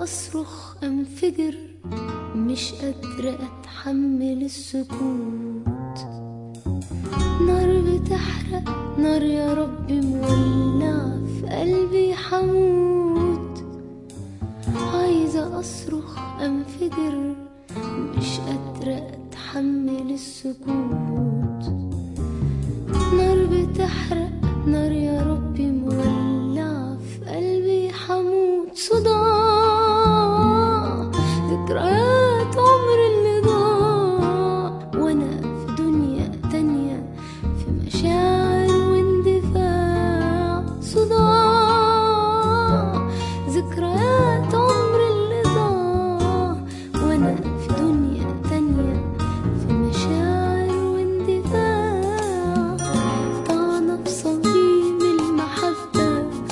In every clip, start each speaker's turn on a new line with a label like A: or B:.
A: أصرخ أنفجر مش قادرة أتحمل السكوت نار بتحرق نار يا رب مولعة في قلبي حموت عايزة أصرخ أنفجر مش قادرة أتحمل السكوت نار بتحرق نار يا ربي مولعة في قلبي حموت صداع ذكريات عمر اللي ضاع وانا في دنيا تانية في مشاعر واندفاع صداع ذكريات عمر اللي ضاع وانا في دنيا تانية في مشاعر واندفاع طعنة في صميم المحبة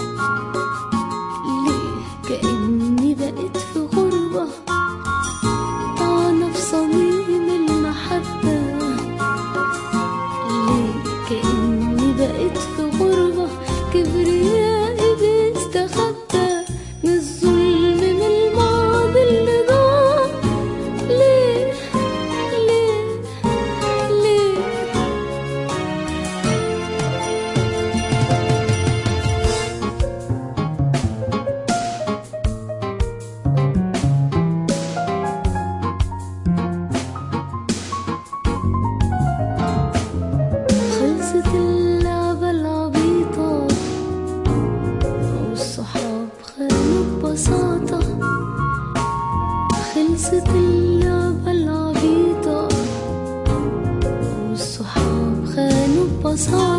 A: ليه كأني بقيت في غربة طعنة في صميم المحبة ليه كأني بقيت في غربة كبريائي بيستخبى من الظلم من الماضي اللي ضاع ليه ليه ليه خلصت اللعبة العبيطة والصحاب خانوا ببساطة خلصت اللعبة العبيطة والصحاب خانوا ببساطة